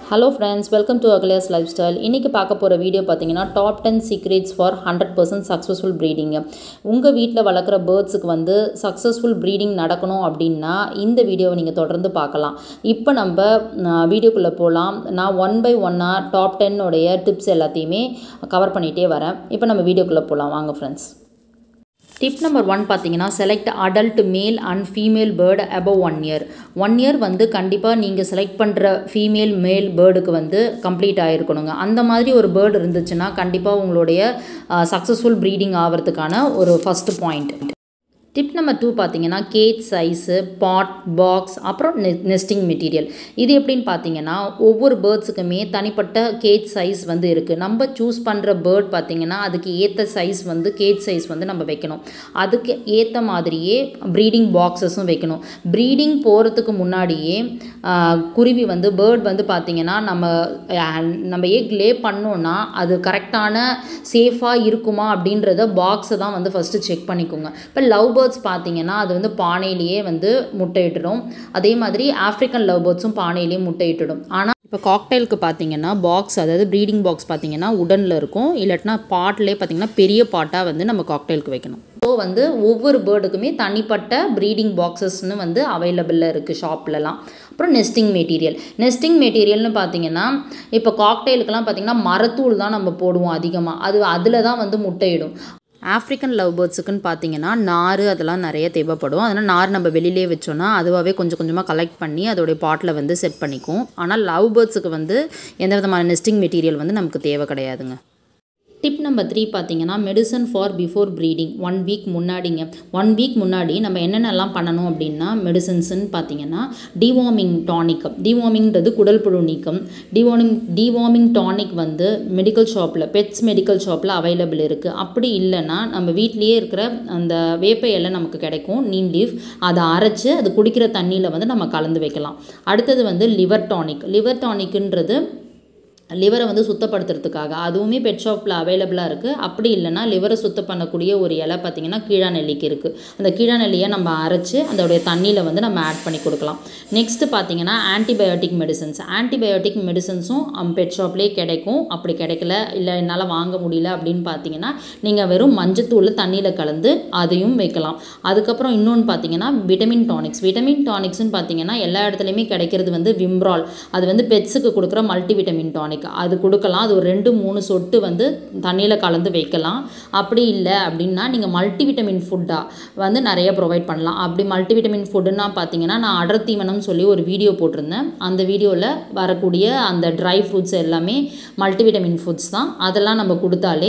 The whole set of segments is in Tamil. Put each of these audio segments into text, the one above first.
ஹலோ ஃப்ரெண்ட்ஸ் வெல்கம் டு அகலியாஸ் லைஃப் ஸ்டைல் இன்றைக்கி பார்க்க போகிற வீடியோ பார்த்தீங்கன்னா top ten secrets for hundred percent successful ப்ரீடிங்கு உங்கள் வீட்டில் வளர்க்குற பேர்ட்ஸுக்கு வந்து சக்ஸஸ்ஃபுல் ப்ரீடிங் நடக்கணும் அப்படின்னா இந்த வீடியோவை நீங்கள் தொடர்ந்து பார்க்கலாம் இப்போ நம்ம வீடியோக்குள்ளே போகலாம் நான் ஒன் பை ஒன்னாக டாப் டென்னுடைய டிப்ஸ் எல்லாத்தையுமே கவர் பண்ணிகிட்டே வரேன் இப்போ நம்ம வீடியோக்குள்ளே போகலாம் வாங்க ஃப்ரெண்ட்ஸ் டிப் நம்பர் ஒன் பார்த்தீங்கன்னா select adult male and female bird above one year one year வந்து கண்டிப்பாக நீங்கள் செலக்ட் பண்ணுற ஃபீமேல் மேல் பேர்டுக்கு வந்து கம்ப்ளீட் ஆகிருக்கணுங்க அந்த மாதிரி ஒரு பேர்டு இருந்துச்சுன்னா கண்டிப்பாக உங்களுடைய சக்ஸஸ்ஃபுல் ப்ரீடிங் ஆகிறதுக்கான ஒரு first point tip number two பார்த்தீங்கன்னா கேஜ் சைஸு பாட் பாக்ஸ் அப்புறம் நெ நெஸ்டிங் மெட்டீரியல் இது எப்படின்னு பார்த்தீங்கன்னா ஒவ்வொரு பேர்ட்ஸுக்குமே தனிப்பட்ட கேஜ் சைஸ் வந்து இருக்குது நம்ம சூஸ் பண்ணுற பேர்ட் பார்த்தீங்கன்னா அதுக்கு ஏற்ற சைஸ் வந்து கேஜ் சைஸ் வந்து நம்ம வைக்கணும் அதுக்கு ஏற்ற மாதிரியே ப்ரீடிங் பாக்ஸஸும் வைக்கணும் ப்ரீடிங் போகிறதுக்கு முன்னாடியே குருவி வந்து பேர்ட் வந்து பார்த்திங்கன்னா நம்ம நம்ம எக் லே பண்ணோன்னா அது கரெக்டான சேஃபாக இருக்குமா அப்படின்றத பாக்ஸை தான் வந்து ஃபஸ்ட்டு செக் பண்ணிக்கோங்க இப்போ லவ் பேர்ட்ஸ் பார்த்தீங்கன்னா அது வந்து பானையிலேயே வந்து முட்டையிட்டுடும் அதே மாதிரி ஆஃப்ரிக்கன் லவ் பேர்ட்ஸும் பானையிலேயே முட்டையிட்டுடும் ஆனால் இப்போ காக்டைலுக்கு பார்த்தீங்கன்னா பாக்ஸ் அதாவது ப்ரீடிங் பாக்ஸ் பார்த்தீங்கன்னா உடனில் இருக்கும் இல்லாட்டினா பாட்லேயே பார்த்தீங்கன்னா பெரிய பாட்டாக வந்து நம்ம காக்டைலுக்கு வைக்கணும் ஸோ வந்து ஒவ்வொரு பேர்டுக்குமே தனிப்பட்ட ப்ரீடிங் பாக்ஸஸ்னு வந்து அவைலபிளில் இருக்குது ஷாப்லலாம் அப்புறம் நெஸ்டிங் மெட்டீரியல் நெஸ்டிங் மெட்டீரியல்னு பார்த்தீங்கன்னா இப்போ காக்டைலுக்கெல்லாம் பார்த்தீங்கன்னா மரத்தூள் தான் நம்ம போடுவோம் அதிகமாக அது அதில் தான் வந்து முட்டையிடும் ஆஃப்ரிக்கன் லவ் பேர்ட்ஸுக்குன்னு பார்த்தீங்கன்னா நார் அதெல்லாம் நிறைய தேவைப்படும் அதனால் நார் நம்ம வெளியிலே வச்சோன்னா அதுவாகவே கொஞ்சம் கொஞ்சமாக கலெக்ட் பண்ணி அதோடைய பாட்டில் வந்து செட் பண்ணிக்கும் ஆனால் லவ் பேர்ட்ஸுக்கு வந்து எந்த விதமான நெஸ்டிங் மெட்டீரியல் வந்து நமக்கு தேவை கிடையாதுங்க டிப் நம்பர் த்ரீ பார்த்தீங்கன்னா medicine for before breeding one week முன்னாடிங்க ஒன் வீக் முன்னாடி நம்ம என்னென்னலாம் பண்ணணும் அப்படின்னா மெடிசன்ஸ்ன்னு பார்த்தீங்கன்னா டிவார்மிங் டானிக் டிவார்மிங்கிறது குடல் புழு நீக்கம் டிவார்மிங் டிவார்மிங் டானிக் வந்து மெடிக்கல் ஷாப்பில் பெட்ஸ் மெடிக்கல் ஷாப்பில் அவைலபிள் இருக்குது அப்படி இல்லைன்னா நம்ம வீட்லேயே இருக்கிற அந்த வேப்ப இலை நமக்கு கிடைக்கும் நீம் லீஃப் அதை அரைச்சி அது குடிக்கிற தண்ணியில் வந்து நம்ம கலந்து வைக்கலாம் அடுத்தது வந்து லிவர் டானிக் லிவர் டானிக்குன்றது லிவரை வந்து சுத்தப்படுத்துறதுக்காக அதுவுமே பெட் ஷாப்பில் அவைலபிளாக இருக்குது அப்படி இல்லைனா லிவரை சுத்தம் பண்ணக்கூடிய ஒரு இலை பார்த்திங்கன்னா கீழா நெல்லிக்கு இருக்குது அந்த கீழா நெல்லியை நம்ம அரைச்சி அதோடைய தண்ணியில் வந்து நம்ம ஆட் பண்ணி கொடுக்கலாம் நெக்ஸ்ட்டு பார்த்திங்கன்னா ஆன்டிபயோட்டிக் மெடிசன்ஸ் ஆன்டிபயோட்டிக் மெடிசன்ஸும் பெட் ஷாப்லேயே கிடைக்கும் அப்படி கிடைக்கல இல்லை என்னால் வாங்க முடியல அப்படின்னு பார்த்தீங்கன்னா நீங்கள் வெறும் மஞ்சத்தூள் தண்ணியில் கலந்து அதையும் வைக்கலாம் அதுக்கப்புறம் இன்னொன்று பார்த்தீங்கன்னா விட்டமின் டானிக்ஸ் விட்டமின் டானிக்ஸ்னு பார்த்தீங்கன்னா எல்லா இடத்துலையுமே கிடைக்கிறது வந்து விம்ரால் அது வந்து பெட்ஸுக்கு கொடுக்குற மல்டி விட்டமின் டானிக் டானிக் அது கொடுக்கலாம் அது ஒரு ரெண்டு மூணு சொட்டு வந்து தண்ணியில் கலந்து வைக்கலாம் அப்படி இல்லை அப்படின்னா நீங்கள் மல்டிவிட்டமின் ஃபுட்டாக வந்து நிறைய ப்ரொவைட் பண்ணலாம் அப்படி மல்டிவிட்டமின் ஃபுட்டுன்னா பார்த்தீங்கன்னா நான் அடர் தீவனம் சொல்லி ஒரு வீடியோ போட்டிருந்தேன் அந்த வீடியோவில் வரக்கூடிய அந்த ட்ரை ஃப்ரூட்ஸ் எல்லாமே மல்டிவிட்டமின் ஃபுட்ஸ் தான் அதெல்லாம் நம்ம கொடுத்தாலே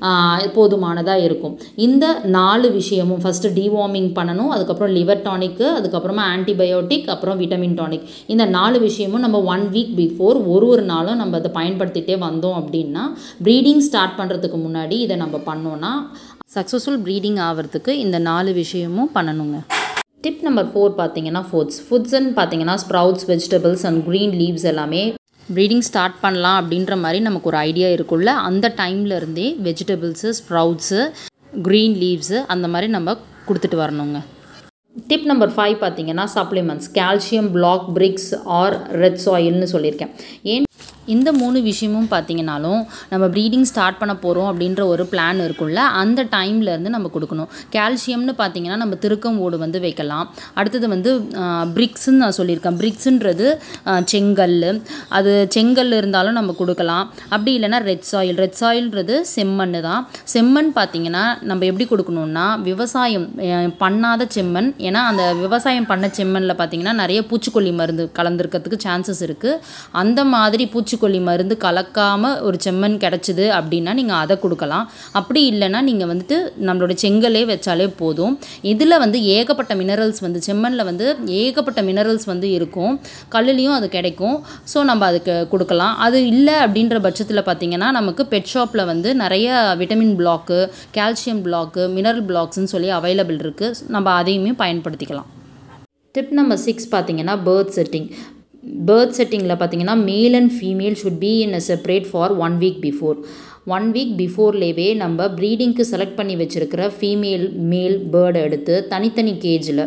போதுமானதாக இருக்கும் இந்த நாலு விஷயமும் ஃபஸ்ட்டு டிவார்மிங் பண்ணணும் அதுக்கப்புறம் லிவர் டானிக்கு அதுக்கப்புறமா ஆன்டிபயோட்டிக் அப்புறம் விட்டமின் டானிக் இந்த நாலு விஷயமும் நம்ம ஒன் வீக் பிஃபோர் ஒரு ஒரு நாளும் நம்ம அதை பயன்படுத்திகிட்டே வந்தோம் அப்படின்னா ப்ரீடிங் ஸ்டார்ட் பண்ணுறதுக்கு முன்னாடி இதை நம்ம பண்ணோன்னா சக்ஸஸ்ஃபுல் ப்ரீடிங் ஆகிறதுக்கு இந்த நாலு விஷயமும் பண்ணணுங்க டிப் நம்பர் ஃபோர் பார்த்தீங்கன்னா ஃபுட்ஸ் ஃபுட்ஸ்ன்னு பார்த்தீங்கன்னா sprouts vegetables and green leaves எல்லாமே ப்ரீடிங் ஸ்டார்ட் பண்ணலாம் அப்படின்ற மாதிரி நமக்கு ஒரு ஐடியா இருக்குல்ல அந்த டைமில் இருந்தே வெஜிடபிள்ஸு ஸ்ப்ரவுட்ஸு க்ரீன் லீவ்ஸு அந்த மாதிரி நம்ம கொடுத்துட்டு வரணுங்க டிப் நம்பர் ஃபைவ் பார்த்தீங்கன்னா supplements calcium block bricks or red சாயில்னு சொல்லியிருக்கேன் ஏன் இந்த மூணு விஷயமும் பார்த்தீங்கனாலும் நம்ம ப்ரீடிங் ஸ்டார்ட் பண்ண போகிறோம் அப்படின்ற ஒரு பிளான் இருக்கும்ல அந்த டைம்லேருந்து நம்ம கொடுக்கணும் கால்சியம்னு பார்த்தீங்கன்னா நம்ம திருக்கம் ஓடு வந்து வைக்கலாம் அடுத்தது வந்து பிரிக்ஸ்ன்னு நான் சொல்லியிருக்கேன் பிரிக்ஸுன்றது செங்கல் அது செங்கல் இருந்தாலும் நம்ம கொடுக்கலாம் அப்படி இல்லைன்னா ரெட் சாயில் ரெட் சாயில்ன்றது செம்மண் தான் செம்மண் பார்த்தீங்கன்னா நம்ம எப்படி கொடுக்கணுன்னா விவசாயம் பண்ணாத செம்மண் ஏன்னா அந்த விவசாயம் பண்ண செம்மண்ணில் பார்த்தீங்கன்னா நிறைய பூச்சிக்கொல்லி மருந்து கலந்துருக்கிறதுக்கு சான்சஸ் இருக்குது அந்த மாதிரி பூச்சி பூச்சிக்கொல்லி மருந்து கலக்காமல் ஒரு செம்மண் கிடச்சிது அப்படின்னா நீங்கள் அதை கொடுக்கலாம் அப்படி இல்லைன்னா நீங்கள் வந்துட்டு நம்மளோட செங்கலே வச்சாலே போதும் இதில் வந்து ஏகப்பட்ட மினரல்ஸ் வந்து செம்மண்ணில் வந்து ஏகப்பட்ட மினரல்ஸ் வந்து இருக்கும் கல்லுலேயும் அது கிடைக்கும் ஸோ நம்ம அதுக்கு கொடுக்கலாம் அது இல்லை அப்படின்ற பட்சத்தில் பார்த்திங்கன்னா நமக்கு பெட் ஷாப்பில் வந்து நிறைய vitamin block calcium block mineral பிளாக்ஸ்ன்னு சொல்லி அவைலபிள் இருக்குது நம்ம அதையுமே பயன்படுத்திக்கலாம் டிப் நம்பர் சிக்ஸ் பார்த்தீங்கன்னா பேர்த் செட்டிங் பேர்த் செட்டிங்கில் பார்த்தீங்கன்னா male and female should be in a separate for one week before one week பிஃபோர்லேயே நம்ம ப்ரீடிங்க்கு செலக்ட் பண்ணி வச்சுருக்கிற ஃபீமேல் மேல் பேர்டை எடுத்து தனித்தனி கேஜில்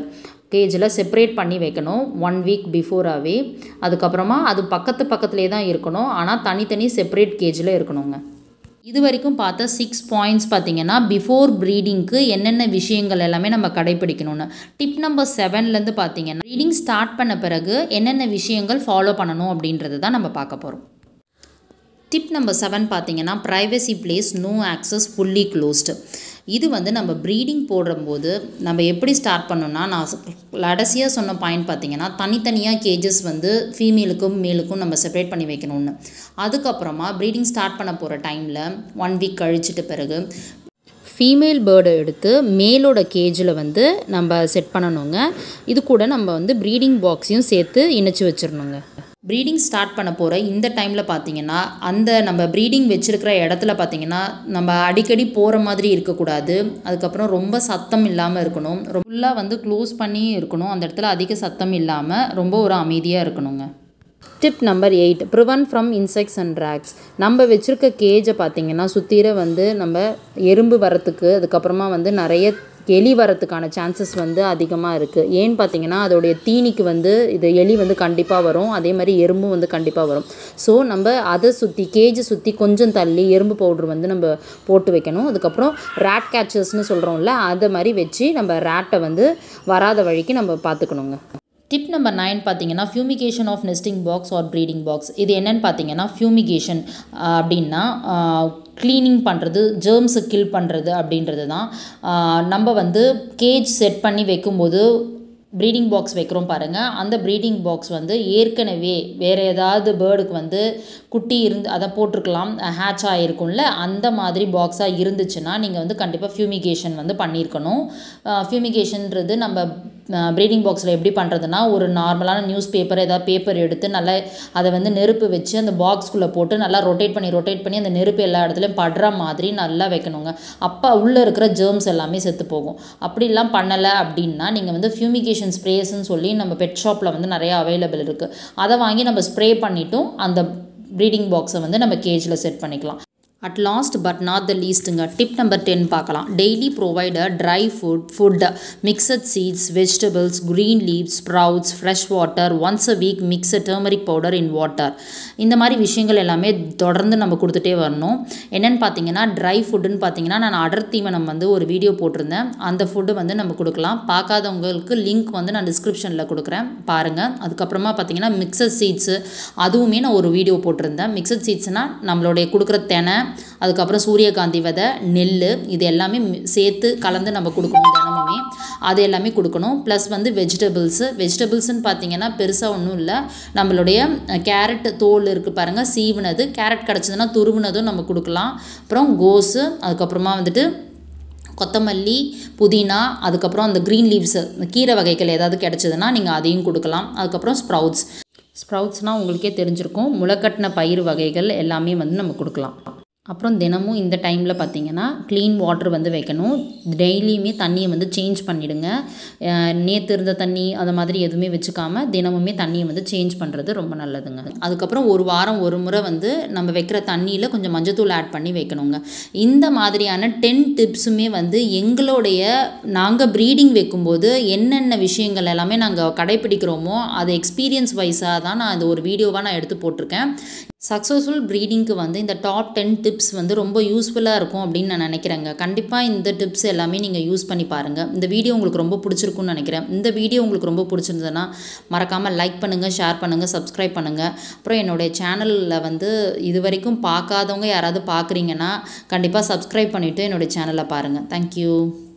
கேஜில் செப்பரேட் பண்ணி வைக்கணும் ஒன் வீக் பிஃபோராகவே அதுக்கப்புறமா அது பக்கத்து பக்கத்துலேயே தான் இருக்கணும் ஆனால் தனித்தனி செப்பரேட் கேஜில் இருக்கணுங்க இது வரைக்கும் பார்த்த சிக்ஸ் பாயிண்ட்ஸ் பார்த்தீங்கன்னா பிஃபோர் ப்ரீடிங்க்கு என்னென்ன விஷயங்கள் எல்லாமே நம்ம கடைப்பிடிக்கணும்னு டிப் நம்பர் செவன்லேருந்து பார்த்தீங்கன்னா ப்ரீடிங் ஸ்டார்ட் பண்ண பிறகு என்னென்ன விஷயங்கள் ஃபாலோ பண்ணணும் அப்படின்றது தான் நம்ம பார்க்க போகிறோம் டிப் நம்பர் செவன் பார்த்தீங்கன்னா privacy place no access fully closed இது வந்து நம்ம ப்ரீடிங் போடும்போது நம்ம எப்படி ஸ்டார்ட் பண்ணோம்னா நான் கடைசியாக சொன்ன பாயிண்ட் பார்த்தீங்கன்னா தனித்தனியாக கேஜஸ் வந்து ஃபீமேலுக்கும் மேலுக்கும் நம்ம செப்பரேட் பண்ணி வைக்கணும்னு அதுக்கப்புறமா ப்ரீடிங் ஸ்டார்ட் பண்ண போகிற டைமில் ஒன் வீக் கழிச்சிட்ட பிறகு ஃபீமேல் பேர்டை எடுத்து மேலோட கேஜில் வந்து நம்ம செட் பண்ணணுங்க இது கூட நம்ம வந்து ப்ரீடிங் பாக்ஸையும் சேர்த்து இணைச்சி வச்சிடணுங்க ப்ரீடிங் ஸ்டார்ட் பண்ண போகிற இந்த டைமில் பார்த்தீங்கன்னா அந்த நம்ம ப்ரீடிங் வச்சுருக்கிற இடத்துல பார்த்தீங்கன்னா நம்ம அடிக்கடி போகிற மாதிரி இருக்கக்கூடாது அதுக்கப்புறம் ரொம்ப சத்தம் இல்லாமல் இருக்கணும் ஃபுல்லாக வந்து க்ளோஸ் பண்ணி இருக்கணும் அந்த இடத்துல அதிக சத்தம் இல்லாமல் ரொம்ப ஒரு அமைதியாக இருக்கணுங்க tip number eight prevent from insects and tracks நம்ம வச்சுருக்க கேஜை பார்த்தீங்கன்னா சுற்றிர வந்து நம்ம எறும்பு வரத்துக்கு அதுக்கப்புறமா வந்து நிறைய எலி வரத்துக்கான சான்சஸ் வந்து அதிகமாக இருக்குது ஏன்னு பார்த்தீங்கன்னா அதோடைய தீனிக்கு வந்து இது எலி வந்து கண்டிப்பாக வரும் அதே மாதிரி எறும்பும் வந்து கண்டிப்பாக வரும் ஸோ நம்ம அதை சுற்றி கேஜை சுற்றி கொஞ்சம் தள்ளி எறும்பு பவுட்ரு வந்து நம்ம போட்டு வைக்கணும் அதுக்கப்புறம் ரேட் கேச்சர்ஸ்னு சொல்கிறோம்ல அதை மாதிரி வச்சு நம்ம ரேட்டை வந்து வராத வழிக்கு நம்ம பார்த்துக்கணுங்க டிப் நம்பர் நைன் பார்த்தீங்கன்னா fumigation of nesting box or breeding box இது என்னென்னு பார்த்தீங்கன்னா ஃபியூமிகேஷன் அப்படின்னா க்ளீனிங் பண்ணுறது ஜேர்ம்ஸை கில் பண்ணுறது அப்படின்றது தான் நம்ம வந்து கேஜ் செட் பண்ணி வைக்கும்போது ப்ரீடிங் பாக்ஸ் வைக்கிறோம் பாருங்கள் அந்த ப்ரீடிங் பாக்ஸ் வந்து ஏற்கனவே வேறு ஏதாவது பேர்டுக்கு வந்து குட்டி இருந்து அதை போட்டிருக்கலாம் ஹேட்ச் ஆகிருக்கும்ல அந்த மாதிரி பாக்ஸாக இருந்துச்சுன்னா நீங்கள் வந்து கண்டிப்பாக ஃபியூமிகேஷன் வந்து பண்ணியிருக்கணும் ஃபியூமிகேஷன்றது நம்ம ப்ரீடிங் பாக்ஸில் எப்படி பண்ணுறதுனா ஒரு நார்மலான நியூஸ் பேப்பர் ஏதாவது பேப்பர் எடுத்து நல்லா அதை வந்து நெருப்பு வச்சு அந்த பாக்ஸ்குள்ளே போட்டு நல்லா ரொட்டேட் பண்ணி ரொட்டேட் பண்ணி அந்த நெருப்பு எல்லா இடத்துலையும் படுற மாதிரி நல்லா வைக்கணுங்க அப்போ உள்ளே இருக்கிற ஜேர்ம்ஸ் எல்லாமே செத்து போகும் அப்படிலாம் பண்ணலை அப்படின்னா நீங்கள் வந்து ஃபியூமிகேஷன் ஸ்ப்ரேஸ்ன்னு சொல்லி நம்ம பெட் ஷாப்பில் வந்து நிறையா அவைலபிள் இருக்குது அதை வாங்கி நம்ம ஸ்ப்ரே பண்ணிட்டும் அந்த ப்ரீடிங் பாக்ஸை வந்து நம்ம கேஜில் செட் பண்ணிக்கலாம் at last but not the லீஸ்ட்டுங்க டிப் நம்பர் டென் பார்க்கலாம் daily provide dry food food mixed seeds vegetables green leaves sprouts fresh water once a week mix turmeric powder in water இந்த மாதிரி விஷயங்கள் எல்லாமே தொடர்ந்து நம்ம கொடுத்துட்டே வரணும் என்னென்னு பார்த்தீங்கன்னா ட்ரை ஃபுட்டுன்னு பார்த்தீங்கன்னா நான் அடர் தீவனம் வந்து ஒரு வீடியோ போட்டிருந்தேன் அந்த ஃபுட்டு வந்து நம்ம கொடுக்கலாம் பார்க்காதவங்களுக்கு லிங்க் வந்து நான் டிஸ்கிரிப்ஷனில் கொடுக்குறேன் பாருங்கள் அதுக்கப்புறமா பார்த்தீங்கன்னா மிக்சட் சீட்ஸு அதுவுமே நான் ஒரு வீடியோ போட்டிருந்தேன் மிக்சட் சீட்ஸ்னால் நம்மளுடைய கொடுக்குற தெனை அதுக்கப்புறம் சூரியகாந்தி விதை நெல் இது எல்லாமே சேர்த்து கலந்து நம்ம கொடுக்கணும் தினமுமே அது எல்லாமே கொடுக்கணும் ப்ளஸ் வந்து வெஜிடபிள்ஸு வெஜிடபிள்ஸ்னு பார்த்தீங்கன்னா பெருசாக ஒன்றும் இல்லை நம்மளுடைய கேரட் தோல் இருக்குது பாருங்கள் சீவுனது கேரட் கிடச்சதுன்னா துருவுனதும் நம்ம கொடுக்கலாம் அப்புறம் கோஸு அதுக்கப்புறமா வந்துட்டு கொத்தமல்லி புதினா அதுக்கப்புறம் அந்த க்ரீன் லீவ்ஸு கீரை வகைகள் ஏதாவது கிடச்சதுன்னா நீங்கள் அதையும் கொடுக்கலாம் அதுக்கப்புறம் ஸ்ப்ரவுட்ஸ் ஸ்ப்ரவுட்ஸ்னால் உங்களுக்கே தெரிஞ்சிருக்கும் முளைக்கட்டின பயிர் வகைகள் எல்லாமே வந்து நம்ம கொடுக்கலாம் அப்புறம் தினமும் இந்த டைமில் பார்த்தீங்கன்னா க்ளீன் வாட்டர் வந்து வைக்கணும் டெய்லியுமே தண்ணியை வந்து சேஞ்ச் பண்ணிவிடுங்க நேற்று இருந்த தண்ணி அந்த மாதிரி எதுவுமே வச்சுக்காம தினமுமே தண்ணியை வந்து சேஞ்ச் பண்ணுறது ரொம்ப நல்லதுங்க அதுக்கப்புறம் ஒரு வாரம் ஒரு முறை வந்து நம்ம வைக்கிற தண்ணியில் கொஞ்சம் மஞ்சத்தூள் ஆட் பண்ணி வைக்கணுங்க இந்த மாதிரியான டென் டிப்ஸுமே வந்து எங்களுடைய நாங்கள் ப்ரீடிங் வைக்கும்போது என்னென்ன விஷயங்கள் எல்லாமே நாங்கள் கடைப்பிடிக்கிறோமோ அது எக்ஸ்பீரியன்ஸ் வைஸாக தான் நான் இந்த ஒரு வீடியோவாக நான் எடுத்து போட்டிருக்கேன் சக்ஸஸ்ஃபுல் ப்ரீடிங்க்கு வந்து இந்த டாப் டென் டிப்ஸ் வந்து ரொம்ப யூஸ்ஃபுல்லாக இருக்கும் அப்படின்னு நான் நினைக்கிறேங்க கண்டிப்பாக இந்த டிப்ஸ் எல்லாமே நீங்கள் யூஸ் பண்ணி பாருங்கள் இந்த வீடியோ உங்களுக்கு ரொம்ப பிடிச்சிருக்கும்னு நினைக்கிறேன் இந்த வீடியோ உங்களுக்கு ரொம்ப பிடிச்சிருந்ததுன்னா மறக்காமல் லைக் பண்ணுங்கள் ஷேர் பண்ணுங்கள் சப்ஸ்கிரைப் பண்ணுங்கள் அப்புறம் என்னுடைய சேனலில் வந்து இது வரைக்கும் பார்க்காதவங்க யாராவது பார்க்குறீங்கன்னா கண்டிப்பாக சப்ஸ்கிரைப் பண்ணிவிட்டு என்னுடைய சேனலை பாருங்கள் தேங்க்யூ